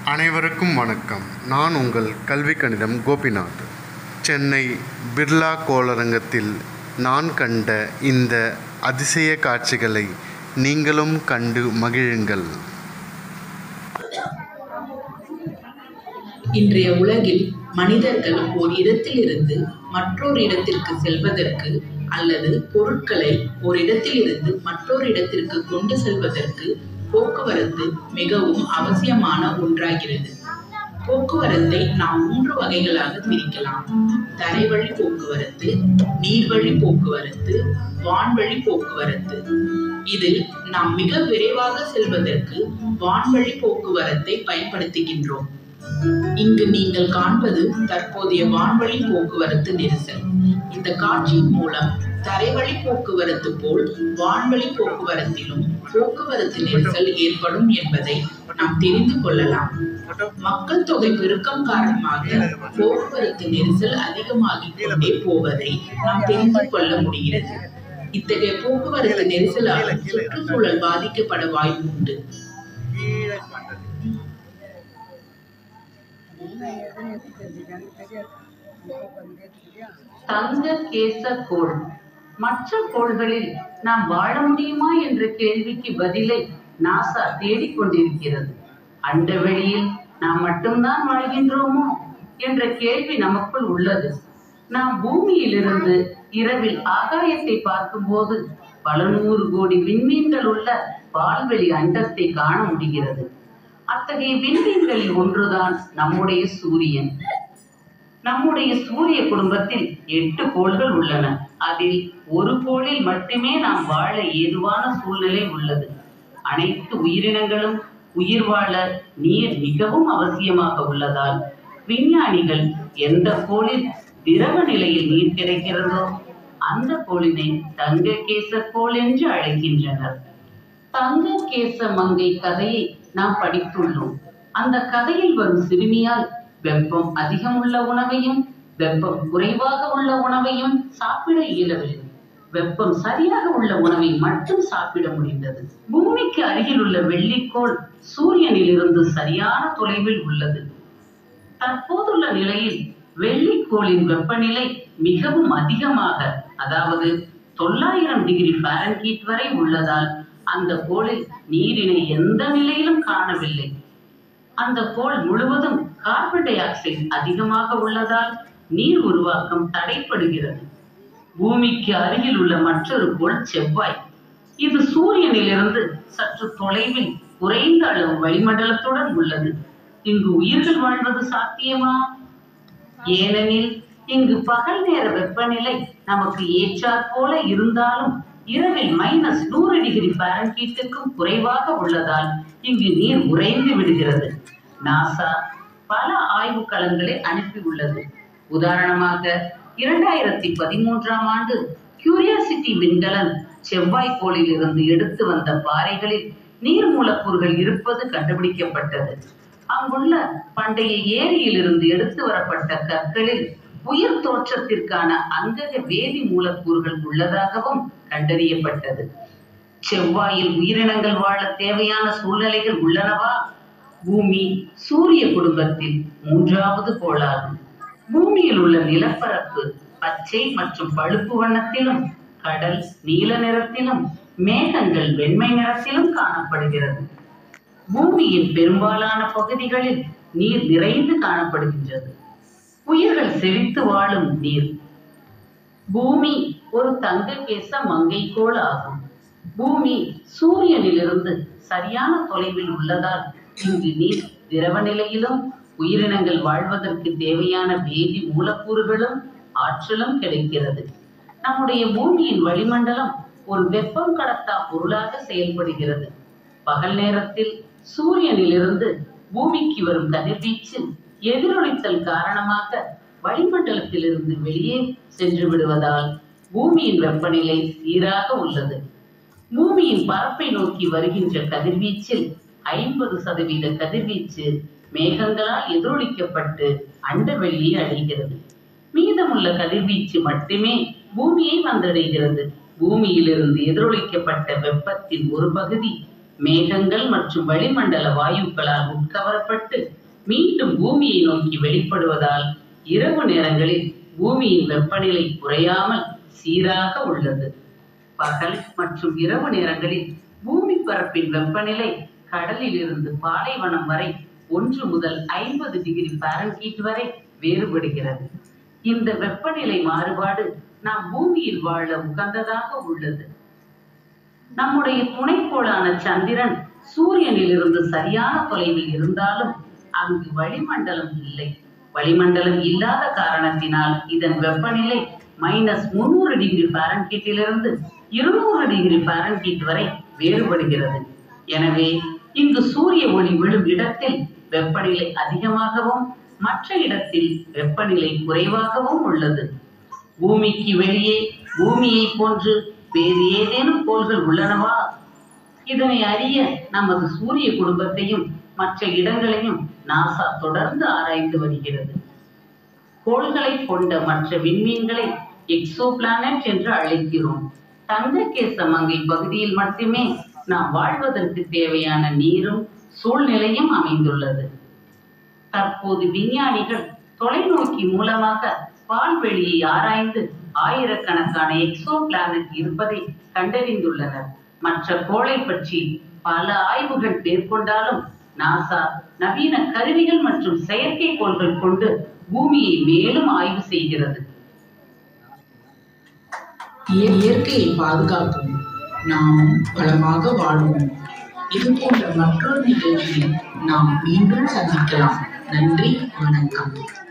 அனைவருக்கும் வணக்கம் நான் உங்கள் கல்வி கணிதம் கோபிநாத் சென்னை பிர்லா கோளரங்கத்தில் நான் கண்ட இந்த அதிசய காட்சிகளை நீங்களும் கண்டு மகிழுங்கள் இன்றைய உலகில் மனிதர்கள் ஓர் இடத்திலிருந்து மற்றொரு இடத்திற்கு செல்வதற்கு அல்லது பொருட்களை ஒரு இடத்திலிருந்து மற்றொரு இடத்திற்கு கொண்டு செல்வதற்கு போக்குவரத்து மிகவும் அவசியமான ஒன்றாகிறது போக்குவரத்தை நாம் மூன்று வகைகளாக பிரிக்கலாம் தரைவழி போக்குவரத்து நீர்வழி போக்குவரத்து வான்வழி போக்குவரத்து இதில் நாம் மிக விரைவாக செல்வதற்கு வான்வழி போக்குவரத்தை பயன்படுத்துகின்றோம் இங்கு நீங்கள் காண்பது தற்போதைய வான்வழி போக்குவரத்து நெரிசல் இந்த காட்சியின் மூலம் தரைவழி போக்குவரத்து போல் வான்வழி போக்குவரத்திலும் போக்குவரத்து நெரிசல் ஏற்படும் என்பதை நாம் தெரிந்து கொள்ளலாம் மக்கள் தொகை பெருக்கம் காரணமாக போக்குவரத்து நெரிசல் அதிகமாகிக் கொண்டே போவதை நாம் தெரிந்து கொள்ள முடிகிறது இத்தகைய போக்குவரத்து நெரிசலால் சுற்றுச்சூழல் பாதிக்கப்பட வாய்ப்பு உண்டு தங்க கேச கோள் மற்ற கோள்களில் நாம் வாழ முடியுமா என்ற கேள்விக்கு பதிலை நாசா தேடிக்கொண்டிருக்கிறது அண்டவெளியில் நாம் மட்டும்தான் வாழ்கின்றோமோ என்ற கேள்வி நமக்குள் உள்ளது நாம் பூமியிலிருந்து இரவில் ஆகாயத்தை பார்க்கும்போது பல நூறு கோடி விண்மீன்கள் உள்ள பால்வெளி அண்டத்தை காண முடிகிறது அத்தகைய விண்மீன்களில் ஒன்றுதான் நம்முடைய சூரியன் நம்முடைய சூரிய குடும்பத்தில் எட்டு கோள்கள் உள்ளன அதில் ஒரு கோளில் மட்டுமே நாம் வாழ ஏதுவான சூழ்நிலை உள்ளது அனைத்து உயிரினங்களும் உயிர் வாழ நீர் மிகவும் அவசியமாக உள்ளதால் விஞ்ஞானிகள் எந்த கோளில் திரவ நிலையில் நீர் கிடைக்கிறதோ அந்த கோளினை தங்க கேச கோள் என்று அழைக்கின்றனர் தங்க கேச மங்கை கதையை நாம் படித்துள்ளோம் அந்த கதையில் வரும் சிறுமியால் வெப்பம் அதிகம் உள்ள உணவையும் வெப்பம் குறைவாக உள்ள உணவையும் சாப்பிட இயலவில்லை வெப்பம் சரியாக உள்ள உணவை மட்டும் சாப்பிட முடிந்தது பூமிக்கு அருகில் உள்ள வெள்ளிக்கோள் சூரியனில் இருந்து சரியான தொலைவில் உள்ளது தற்போதுள்ள நிலையில் வெள்ளிக்கோளின் வெப்பநிலை மிகவும் அதிகமாக அதாவது தொள்ளாயிரம் டிகிரி ஃபாரன்ஹீட் வரை உள்ளதால் அந்த கோளில் நீரினை எந்த நிலையிலும் காணவில்லை அந்த கோள் முழுவதும் கார்பன் டை ஆக்சைடு அதிகமாக உள்ளதால் நீர் உருவாக்கம் தடைப்படுகிறது பூமிக்கு அருகில் உள்ள மற்றொரு கோள் செவ்வாய் இது சூரியனிலிருந்து சற்று தொலைவில் குறைந்த அளவு வளிமண்டலத்துடன் உள்ளது இங்கு உயிர்கள் வாழ்வது சாத்தியமா ஏனெனில் இங்கு பகல் நேர வெப்பநிலை நமக்கு ஏற்றாற் போல இருந்தாலும் இரவில் மைனஸ் நூறு டிகிரி பாரன்ஹீட்டுக்கும் குறைவாக உள்ளதால் இங்கு நீர் உறைந்து விடுகிறது நாசா பல ஆய்வு களங்களை அனுப்பியுள்ளது உதாரணமாக இரண்டாயிரத்தி பதிமூன்றாம் ஆண்டு கியூரியாசிட்டி விண்கலன் செவ்வாய் கோளில் இருந்து எடுத்து வந்த பாறைகளில் நீர் மூலக்கூறுகள் இருப்பது கண்டுபிடிக்கப்பட்டது அங்குள்ள பண்டைய ஏரியிலிருந்து எடுத்து வரப்பட்ட கற்களில் உயிர் தோற்றத்திற்கான அங்கக வேதி மூலக்கூறுகள் உள்ளதாகவும் கண்டறியப்பட்டது செவ்வாயில் உயிரினங்கள் வாழ தேவையான சூழ்நிலைகள் உள்ளனவா பூமி சூரிய குடும்பத்தில் மூன்றாவது கோளாகும் பூமியில் உள்ள நிலப்பரப்பு பச்சை மற்றும் பழுப்பு வண்ணத்திலும் கடல் நீல நிறத்திலும் மேகங்கள் வெண்மை நிறத்திலும் காணப்படுகிறது பூமியின் பெரும்பாலான பகுதிகளில் நீர் நிறைந்து காணப்படுகின்றது உயிர்கள் செழித்து வாழும் நீர் பூமி ஒரு தங்க கேச மங்கைக்கோள் ஆகும் பூமி சூரியனிலிருந்து சரியான தொலைவில் உள்ளதால் இங்கு நீர் திரவ நிலையிலும் உயிரினங்கள் வாழ்வதற்கு தேவையான வேதி மூலக்கூறுகளும் ஆற்றலும் கிடைக்கிறது நம்முடைய பூமியின் வளிமண்டலம் ஒரு வெப்பம் கடத்தா பொருளாக செயல்படுகிறது பகல் நேரத்தில் சூரியனிலிருந்து பூமிக்கு வரும் கதிர்வீச்சு எதிரொலித்தல் காரணமாக வளிமண்டலத்திலிருந்து வெளியே சென்று விடுவதால் பூமியின் வெப்பநிலை சீராக உள்ளது பூமியின் பரப்பை நோக்கி வருகின்ற கதிர்வீச்சில் ஐம்பது சதவீத கதிர்வீச்சு மேகங்களால் எதிரொலிக்கப்பட்டு அண்டவெளியை அடைகிறது மீதமுள்ள கதிர்வீச்சு மட்டுமே பூமியை வந்தடைகிறது பூமியிலிருந்து எதிரொலிக்கப்பட்ட வெப்பத்தின் ஒரு பகுதி மேகங்கள் மற்றும் வளிமண்டல வாயுக்களால் உட்கவரப்பட்டு மீண்டும் பூமியை நோக்கி வெளிப்படுவதால் இரவு நேரங்களில் பூமியின் வெப்பநிலை குறையாமல் சீராக உள்ளது பகல் மற்றும் இரவு நேரங்களில் பூமி பரப்பின் வெப்பநிலை கடலில் இருந்து பாலைவனம் வரை ஒன்று முதல் ஐம்பது டிகிரி பாரன்ஹீட் வரை வேறுபடுகிறது இந்த வெப்பநிலை மாறுபாடு நாம் பூமியில் வாழ உகந்ததாக உள்ளது நம்முடைய துணைக்கோளான சந்திரன் சூரியனில் இருந்து சரியான தொலைவில் இருந்தாலும் அங்கு வளிமண்டலம் இல்லை வளிமண்டலம் இல்லாத காரணத்தினால் இதன் வெப்பநிலை மைனஸ் முன்னூறு டிகிரி பாரன்ஹீட்டிலிருந்து இருநூறு டிகிரி பாரன்ஹீட் வரை வேறுபடுகிறது எனவே இங்கு சூரிய ஒளி விழும் இடத்தில் வெப்பநிலை அதிகமாகவும் மற்ற இடத்தில் வெப்பநிலை குறைவாகவும் உள்ளது பூமிக்கு வெளியே பூமியை போன்று வேறு ஏதேனும் கோள்கள் உள்ளனவா இதனை அறிய நமது சூரிய குடும்பத்தையும் மற்ற இடங்களையும் நாசா தொடர்ந்து ஆராய்ந்து வருகிறது கோள்களை கொண்ட மற்ற விண்மீன்களை எக்ஸோ பிளானட் என்று அழைக்கிறோம் தங்கக்கேச மங்கை பகுதியில் மட்டுமே நாம் வாழ்வதற்கு தேவையான நீரும் சூழ்நிலையும் அமைந்துள்ளது தற்போது விஞ்ஞானிகள் தொலைநோக்கி மூலமாக பால்வெளியை ஆராய்ந்து ஆயிரக்கணக்கான எக்ஸோ பிளானட் இருப்பதை கண்டறிந்துள்ளனர் மற்ற கோளை பற்றி பல ஆய்வுகள் மேற்கொண்டாலும் நாசா நவீன கருவிகள் மற்றும் செயற்கைக்கோள்கள் கொண்டு பூமியை மேலும் ஆய்வு செய்கிறது இயற்கையை பாதுகாப்போம் நாமும் வளமாக வாழ்வோம் இது போன்ற மற்றொரு நிகழ்ச்சியில் நாம் மீண்டும் சந்திக்கலாம் நன்றி வணக்கம்